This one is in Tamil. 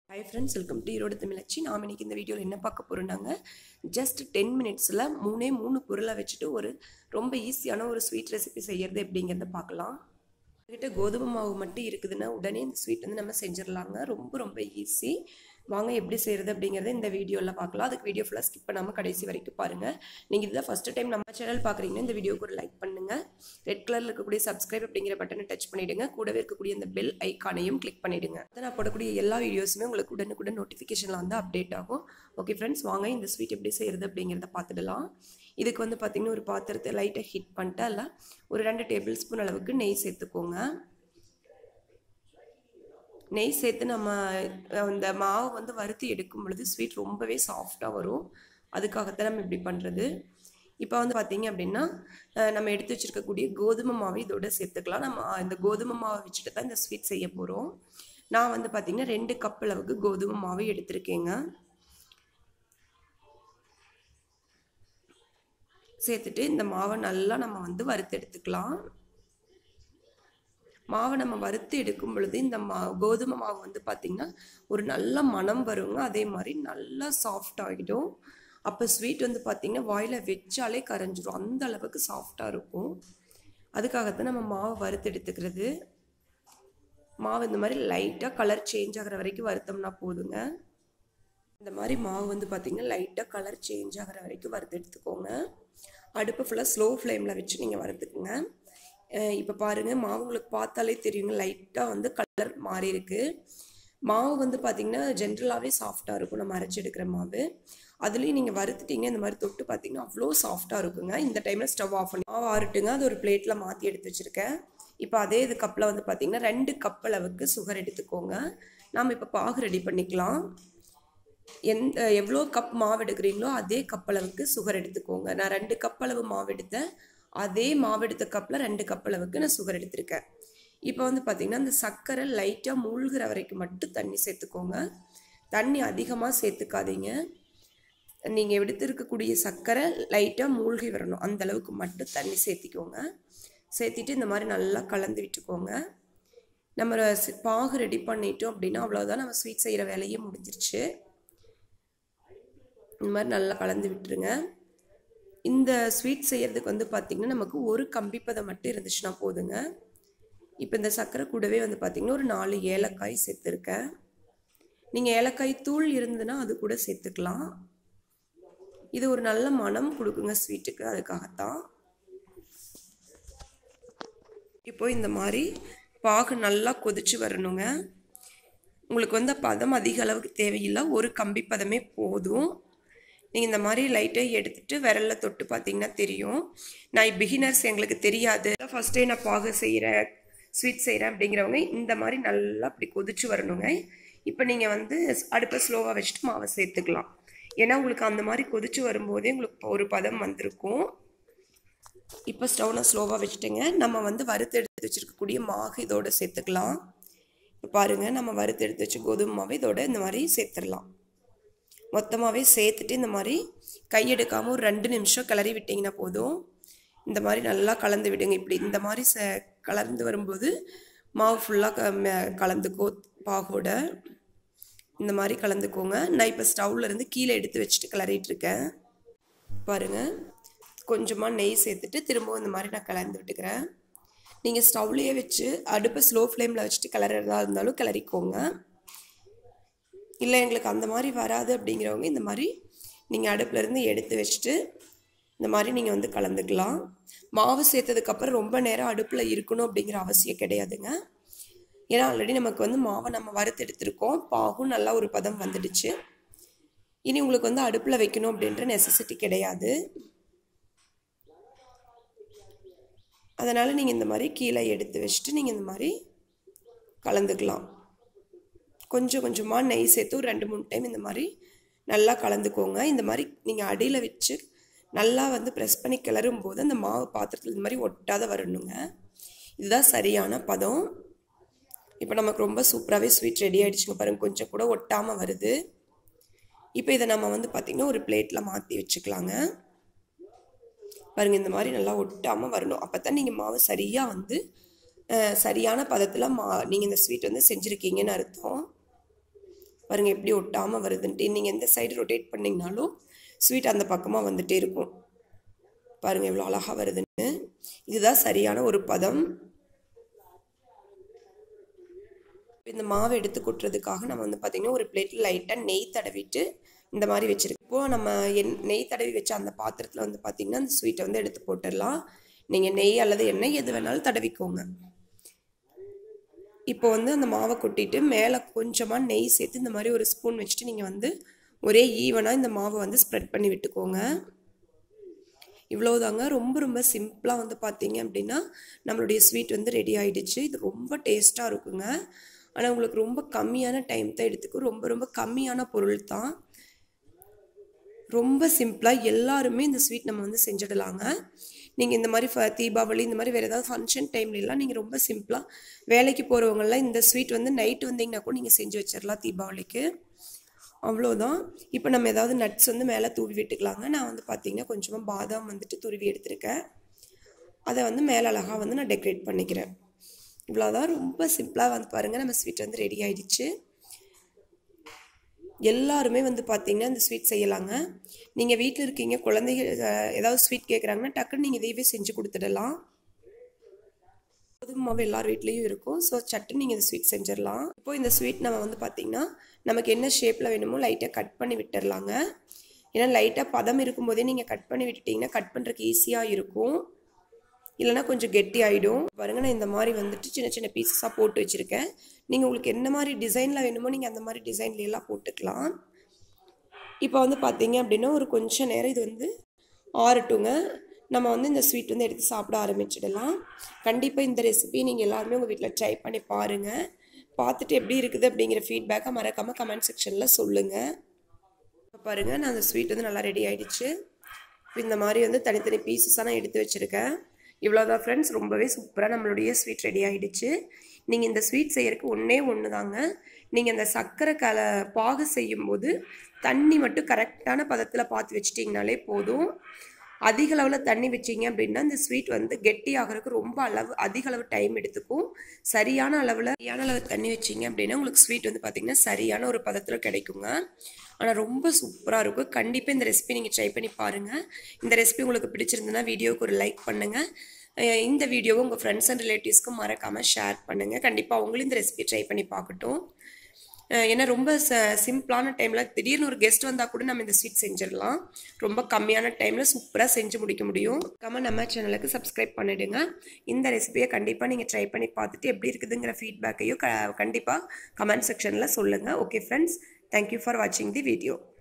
high friends welcome to Erode Tamizhachi நாம் இன்னைக்கு இந்த வீடியோவில் என்ன பார்க்க போகிறோம்னாங்க ஜஸ்ட் டென் மினிட்ஸில் மூணே மூணு பொருளை வச்சுட்டு ஒரு ரொம்ப ஈஸியான ஒரு ஸ்வீட் ரெசிபி செய்கிறது எப்படிங்கிறத பார்க்கலாம் கிட்ட கோதுமை மாவு மட்டும் இருக்குதுன்னா உடனே இந்த ஸ்வீட் வந்து நம்ம செஞ்சிடலாங்க ரொம்ப ரொம்ப ஈஸி வாங்க எப்படி செய்கிறது அப்படிங்கிறத இந்த வீடியோவில் பார்க்கலாம் அதுக்கு வீடியோ ஃபுல்லாக ஸ்கிப் பண்ணாமல் கடைசி வரைக்கும் பாருங்கள் நீங்கள் இதுதான் ஃபஸ்ட்டு டைம் நம்ம சேனல் பார்க்குறீங்கன்னா இந்த வீடியோக்கு ஒரு லைக் பண்ணுங்கள் ரெட் கலரில் இருக்கக்கூடிய சப்ஸ்கிரைப் அப்படிங்கிற பட்டனை டச் பண்ணிவிடுங்க கூடவே இருக்கக்கூடிய அந்த பெல் ஐக்கானையும் கிளிக் பண்ணிவிடுங்க அதை நான் போடக்கூடிய எல்லா வீடியோஸுமே உங்களுக்கு உடனுக்குடன் நோட்டிஃபிகேஷனில் வந்து அப்டேட் ஆகும் ஓகே ஃப்ரெண்ட்ஸ் வாங்க இந்த ஸ்வீட் எப்படி செய்கிறது அப்படிங்கிறத பார்த்துடலாம் இதுக்கு வந்து பார்த்திங்கன்னா ஒரு பாத்திரத்தை லைட்டாக ஹீட் பண்ணிட்டு அதில் ஒரு ரெண்டு டேபிள் ஸ்பூன் அளவுக்கு நெய் சேர்த்துக்கோங்க நெய் சேர்த்து நம்ம அந்த மாவு வந்து வறுத்து எடுக்கும் பொழுது ஸ்வீட் ரொம்பவே சாஃப்டாக வரும் அதுக்காகத்தான் நம்ம இப்படி பண்ணுறது இப்போ வந்து பார்த்தீங்க அப்படின்னா நம்ம எடுத்து வச்சுருக்கக்கூடிய கோதுமை மாவு இதோட சேர்த்துக்கலாம் நம்ம இந்த கோதுமை மாவை வச்சுட்டு தான் இந்த ஸ்வீட் செய்ய போகிறோம் நான் வந்து பார்த்திங்கன்னா ரெண்டு கப் அளவுக்கு கோதுமை மாவு எடுத்திருக்கேங்க சேர்த்துட்டு இந்த மாவை நல்லா நம்ம வந்து வறுத்து எடுத்துக்கலாம் மாவை நம்ம வறுத்து எடுக்கும் பொழுது இந்த மா கோதுமை மாவு வந்து பார்த்திங்கன்னா ஒரு நல்ல மனம் வருங்க அதே மாதிரி நல்லா சாஃப்ட் ஆகிடும் அப்போ ஸ்வீட் வந்து பார்த்திங்கன்னா வாயில் வச்சாலே கரைஞ்சிரும் அந்த அளவுக்கு சாஃப்டாக இருக்கும் அதுக்காகத்தான் நம்ம மாவை வறுத்து எடுத்துக்கிறது மாவு இந்த மாதிரி லைட்டாக கலர் சேஞ்ச் ஆகிற வரைக்கும் வறுத்தோம்னா போதுங்க இந்த மாதிரி மாவு வந்து பார்த்திங்கன்னா லைட்டாக கலர் சேஞ்ச் ஆகிற வரைக்கும் வறுத்து எடுத்துக்கோங்க அடுப்பு ஃபுல்லாக ஸ்லோ ஃப்ளேமில் வச்சு நீங்கள் வறுத்துக்குங்க இப்போ பாருங்கள் மாவு உங்களுக்கு பார்த்தாலே தெரியுங்க லைட்டாக வந்து கலர் மாறி இருக்கு மாவு வந்து பார்த்திங்கன்னா ஜென்ரலாகவே சாஃப்டாக இருக்கும் நம்ம அரைச்சி எடுக்கிற மாவு அதுலேயும் நீங்கள் வறுத்துட்டீங்க இந்த மாதிரி தொட்டு பார்த்தீங்கன்னா அவ்வளோ சாஃப்டாக இருக்குங்க இந்த டைமில் ஸ்டவ் ஆஃப் பண்ணி மாவு ஆறுட்டுங்க அது ஒரு பிளேட்டில் மாற்றி எடுத்து வச்சுருக்கேன் இப்போ அதே இது கப்பில் வந்து பார்த்திங்கன்னா ரெண்டு கப் அளவுக்கு சுகர் எடுத்துக்கோங்க நாம் இப்போ பாகு ரெடி பண்ணிக்கலாம் எந்த எவ்வளோ கப் மாவு எடுக்கிறீங்களோ அதே கப் அளவுக்கு சுகர் எடுத்துக்கோங்க நான் ரெண்டு கப் அளவு மாவு எடுத்தேன் அதே மாவு எடுத்த கப்பில் ரெண்டு கப் அளவுக்கு நான் சுகர் எடுத்திருக்கேன் இப்போ வந்து பார்த்திங்கன்னா அந்த சர்க்கரை லைட்டாக மூழ்கிற வரைக்கும் மட்டும் தண்ணி சேர்த்துக்கோங்க தண்ணி அதிகமாக சேர்த்துக்காதீங்க நீங்கள் எடுத்துருக்கக்கூடிய சர்க்கரை லைட்டாக மூழ்கி வரணும் அந்த அளவுக்கு மட்டும் தண்ணி சேர்த்திக்கோங்க சேர்த்திட்டு இந்த மாதிரி நல்லா கலந்து விட்டுக்கோங்க நம்ம பாகு ரெடி பண்ணிட்டோம் அப்படின்னா அவ்வளோதான் நம்ம ஸ்வீட் செய்கிற வேலையே முடிஞ்சிருச்சு இந்த மாதிரி நல்லா கலந்து விட்டுருங்க இந்த ஸ்வீட் செய்கிறதுக்கு வந்து பார்த்திங்கன்னா நமக்கு ஒரு கம்பிப்பதம் மட்டும் இருந்துச்சுன்னா போதுங்க இப்போ இந்த சர்க்கரை கூடவே வந்து பார்த்திங்கன்னா ஒரு நாலு ஏலக்காய் சேர்த்துருக்கேன் நீங்கள் ஏலக்காய் தூள் இருந்ததுன்னா அது கூட சேர்த்துக்கலாம் இது ஒரு நல்ல மனம் கொடுக்குங்க ஸ்வீட்டுக்கு அதுக்காகத்தான் இப்போ இந்த மாதிரி பாகு நல்லா கொதிச்சு வரணுங்க உங்களுக்கு வந்து பதம் அதிக அளவுக்கு தேவையில்லை ஒரு கம்பி பதமே போதும் நீங்கள் இந்த மாதிரி லைட்டாக எடுத்துகிட்டு விரலில் தொட்டு பார்த்தீங்கன்னா தெரியும் நான் பிகினர்ஸ் எங்களுக்கு தெரியாது ஃபஸ்ட் டே நான் பாகு செய்கிறேன் ஸ்வீட் செய்கிறேன் அப்படிங்கிறவங்க இந்த மாதிரி நல்லா அப்படி கொதிச்சு வரணுங்க இப்போ நீங்கள் வந்து அடுப்பை ஸ்லோவாக வச்சுட்டு மாவை சேர்த்துக்கலாம் ஏன்னா உங்களுக்கு அந்த மாதிரி கொதிச்சு வரும்போதே உங்களுக்கு ஒரு பதம் வந்திருக்கும் இப்போ ஸ்டவ் நான் ஸ்லோவாக வச்சுட்டேங்க நம்ம வந்து வறுத்து எடுத்து வச்சுருக்கக்கூடிய மாவு இதோட சேர்த்துக்கலாம் இப்போ பாருங்கள் நம்ம வறுத்து எடுத்து வச்சு கோதுமை மாவு இதோட இந்த மாதிரி சேர்த்துடலாம் மொத்தமாகவே சேர்த்துட்டு இந்த மாதிரி கையெடுக்காமல் ஒரு ரெண்டு நிமிஷம் கிளறி விட்டிங்கன்னா போதும் இந்த மாதிரி நல்லா கலந்து விடுங்க இப்படி இந்த மாதிரி ச கலந்து வரும்போது மாவு ஃபுல்லாக க கலந்துக்கோ பாகோட இந்த மாதிரி கலந்துக்கோங்க நான் இப்போ ஸ்டவ்லேருந்து கீழே எடுத்து வச்சுட்டு கிளறிட்டுருக்கேன் பாருங்கள் கொஞ்சமாக நெய் சேர்த்துட்டு திரும்பவும் இந்த மாதிரி நான் கலந்து விட்டுக்கிறேன் நீங்கள் ஸ்டவ்லேயே வச்சு அடுப்பை ஸ்லோ ஃப்ளேமில் வச்சுட்டு கிளறதா இருந்தாலும் கிளறிக்கோங்க இல்லை எங்களுக்கு அந்த மாதிரி வராது அப்படிங்கிறவங்க இந்த மாதிரி நீங்கள் அடுப்புலேருந்து எடுத்து வச்சுட்டு இந்த மாதிரி நீங்கள் வந்து கலந்துக்கலாம் மாவு சேர்த்ததுக்கப்புறம் ரொம்ப நேரம் அடுப்பில் இருக்கணும் அப்படிங்கிற அவசியம் கிடையாதுங்க ஏன்னா ஆல்ரெடி நமக்கு வந்து மாவை நம்ம வறுத்து எடுத்திருக்கோம் பாகும் நல்லா ஒரு பதம் வந்துடுச்சு இனி உங்களுக்கு வந்து அடுப்பில் வைக்கணும் அப்படின்ற நெசசிட்டி கிடையாது அதனால் நீங்கள் இந்த மாதிரி கீழே எடுத்து வச்சுட்டு நீங்கள் இந்த மாதிரி கலந்துக்கலாம் கொஞ்சம் கொஞ்சமாக நெய் சேர்த்து ஒரு ரெண்டு மூணு டைம் இந்த மாதிரி நல்லா கலந்துக்கோங்க இந்த மாதிரி நீங்கள் அடியில் வச்சு நல்லா வந்து ப்ரெஸ் பண்ணி கிளறும் போது அந்த மாவு பாத்திரத்தில் இந்த மாதிரி ஒட்டாத வரணுங்க இதுதான் சரியான பதம் இப்போ நமக்கு ரொம்ப சூப்பராகவே ஸ்வீட் ரெடி ஆகிடுச்சுங்க பாருங்கள் கொஞ்சம் கூட ஒட்டாமல் வருது இப்போ இதை நம்ம வந்து பார்த்திங்கன்னா ஒரு பிளேட்டில் மாற்றி வச்சுக்கலாங்க பாருங்கள் இந்த மாதிரி நல்லா ஒட்டாமல் வரணும் அப்போ தான் நீங்கள் மாவு சரியாக வந்து சரியான பதத்தில் மா நீங்கள் இந்த ஸ்வீட் வந்து செஞ்சுருக்கீங்கன்னு அர்த்தம் பாருங்கள் எப்படி ஒட்டாமல் வருதுன்ட்டு நீங்கள் எந்த சைடு ரொட்டேட் பண்ணிங்கனாலும் ஸ்வீட் அந்த பக்கமாக வந்துட்டே இருக்கும் பாருங்கள் எவ்வளோ அழகாக வருதுன்னு இதுதான் சரியான ஒரு பதம் இந்த மாவை எடுத்து கொட்டுறதுக்காக நம்ம வந்து பார்த்திங்கன்னா ஒரு பிளேட்டில் லைட்டாக நெய் தடவிட்டு இந்த மாதிரி வச்சுருக்கோம் இப்போது நம்ம எண் நெய் தடவி வச்ச அந்த பாத்திரத்தில் வந்து பார்த்திங்கன்னா அந்த ஸ்வீட்டை வந்து எடுத்து போட்டுடலாம் நீங்கள் நெய் அல்லது எண்ணெய் எது வேணாலும் தடவிக்கோங்க இப்போ வந்து அந்த மாவை கொட்டிட்டு மேலே கொஞ்சமாக நெய் சேர்த்து இந்த மாதிரி ஒரு ஸ்பூன் வச்சுட்டு நீங்கள் வந்து ஒரே ஈவனாக இந்த மாவை வந்து ஸ்ப்ரெட் பண்ணி விட்டுக்கோங்க இவ்வளோதாங்க ரொம்ப ரொம்ப சிம்பிளாக வந்து பார்த்தீங்க அப்படின்னா நம்மளுடைய ஸ்வீட் வந்து ரெடி ஆகிடுச்சு இது ரொம்ப டேஸ்ட்டாக இருக்குங்க ஆனால் உங்களுக்கு ரொம்ப கம்மியான டைம் தான் எடுத்துக்கும் ரொம்ப ரொம்ப கம்மியான பொருள் தான் ரொம்ப சிம்பிளாக எல்லாருமே இந்த ஸ்வீட் நம்ம வந்து செஞ்சிடலாங்க நீங்கள் இந்த மாதிரி ஃப தீபாவளி இந்த மாதிரி வேறு ஏதாவது ஃபங்க்ஷன் டைம்லலாம் நீங்கள் ரொம்ப சிம்பிளாக வேலைக்கு போகிறவங்களாம் இந்த ஸ்வீட் வந்து நைட்டு வந்தீங்கன்னா கூட நீங்கள் செஞ்சு வச்சிடலாம் தீபாவளிக்கு அவ்வளோதான் இப்போ நம்ம ஏதாவது நட்ஸ் வந்து மேலே தூவி விட்டுக்கலாங்க நான் வந்து பார்த்திங்கன்னா கொஞ்சமாக பாதாம் வந்துட்டு துருவி எடுத்திருக்கேன் அதை வந்து மேலே அழகாக வந்து நான் டெக்கரேட் பண்ணிக்கிறேன் இவ்வளோதான் ரொம்ப சிம்பிளாக வந்து பாருங்கள் நம்ம ஸ்வீட் வந்து ரெடி ஆகிடுச்சு எல்லாருமே வந்து பார்த்திங்கன்னா இந்த ஸ்வீட் செய்யலாங்க நீங்கள் வீட்டில் இருக்கீங்க குழந்தைகள் ஏதாவது ஸ்வீட் கேட்குறாங்கன்னா டக்குன்னு நீங்கள் இதையவே செஞ்சு கொடுத்துடலாம் கோதுமை மாவு எல்லார் வீட்லேயும் இருக்கும் ஸோ சட்டு நீங்கள் இந்த ஸ்வீட் செஞ்சிடலாம் இப்போ இந்த ஸ்வீட் நம்ம வந்து பார்த்திங்கன்னா நமக்கு என்ன ஷேப்பில் வேணுமோ லைட்டாக கட் பண்ணி விட்டுடலாங்க ஏன்னா லைட்டாக பதம் இருக்கும்போதே நீங்கள் கட் பண்ணி விட்டுட்டிங்கன்னா கட் பண்ணுறதுக்கு ஈஸியாக இருக்கும் இல்லைனா கொஞ்சம் கெட்டி ஆகிடும் பாருங்க நான் இந்த மாதிரி வந்துட்டு சின்ன சின்ன பீசஸாக போட்டு வச்சுருக்கேன் நீங்கள் உங்களுக்கு என்ன மாதிரி டிசைனில் வேணுமோ நீங்கள் அந்த மாதிரி டிசைன்லாம் போட்டுக்கலாம் இப்போ வந்து பார்த்தீங்க அப்படின்னா ஒரு கொஞ்சம் நேரம் இது வந்து ஆறட்டுங்க நம்ம வந்து இந்த ஸ்வீட் வந்து எடுத்து சாப்பிட ஆரம்பிச்சிடலாம் கண்டிப்பாக இந்த ரெசிபி நீங்கள் எல்லாருமே உங்கள் வீட்டில் ட்ரை பண்ணி பாருங்கள் பார்த்துட்டு எப்படி இருக்குது அப்படிங்கிற ஃபீட்பேக்கை மறக்காமல் கமெண்ட் செக்ஷனில் சொல்லுங்கள் இப்போ பாருங்கள் நான் அந்த ஸ்வீட் வந்து நல்லா ரெடி ஆகிடுச்சு இந்த மாதிரி வந்து தனித்தனி பீசஸாக நான் எடுத்து வச்சுருக்கேன் இவ்வளோதான் ஃப்ரெண்ட்ஸ் ரொம்பவே சூப்பராக நம்மளுடைய ஸ்வீட் ரெடி ஆகிடுச்சு நீங்கள் இந்த ஸ்வீட் செய்யறதுக்கு ஒன்றே ஒன்று தாங்க நீங்கள் இந்த சர்க்கரை கல பாகு செய்யும்போது தண்ணி மட்டும் கரெக்டான பதத்தில் பார்த்து வச்சிட்டிங்கனாலே போதும் அதிக அளவில் தண்ணி வச்சிங்க அப்படின்னா இந்த ஸ்வீட் வந்து கெட்டி ஆகிறதுக்கு ரொம்ப அளவு அதிக அளவு டைம் எடுத்துக்கும் சரியான அளவில் சரியான அளவு தண்ணி வச்சிங்க அப்படின்னா உங்களுக்கு ஸ்வீட் வந்து பார்த்திங்கன்னா சரியான ஒரு பதத்தில் கிடைக்குங்க ஆனால் ரொம்ப சூப்பராக இருக்கும் கண்டிப்பாக இந்த ரெசிபி நீங்கள் ட்ரை பண்ணி பாருங்கள் இந்த ரெசிபி உங்களுக்கு பிடிச்சிருந்துன்னா வீடியோவுக்கு ஒரு லைக் பண்ணுங்கள் இந்த வீடியோவை உங்கள் ஃப்ரெண்ட்ஸ் அண்ட் ரிலேட்டிவ்ஸ்க்கும் மறக்காமல் ஷேர் பண்ணுங்கள் கண்டிப்பாக அவங்களும் இந்த ரெசிபி ட்ரை பண்ணி பார்க்கட்டும் ஏன்னா ரொம்ப ச சிம்பிளான டைமில் திடீர்னு ஒரு கெஸ்ட் வந்தால் கூட நம்ம இந்த ஸ்வீட் செஞ்சிடலாம் ரொம்ப கம்மியான டைமில் சூப்பராக செஞ்சு முடிக்க முடியும் கம்ம நம்ம சேனலுக்கு சப்ஸ்கிரைப் பண்ணிவிடுங்க இந்த ரெசிபியை கண்டிப்பாக நீங்கள் ட்ரை பண்ணி பார்த்துட்டு எப்படி இருக்குதுங்கிற ஃபீட்பேக்கையும் க கண்டிப்பாக கமெண்ட் செக்ஷனில் சொல்லுங்கள் ஓகே ஃப்ரெண்ட்ஸ் தேங்க்யூ ஃபார் வாட்சிங் தி வீடியோ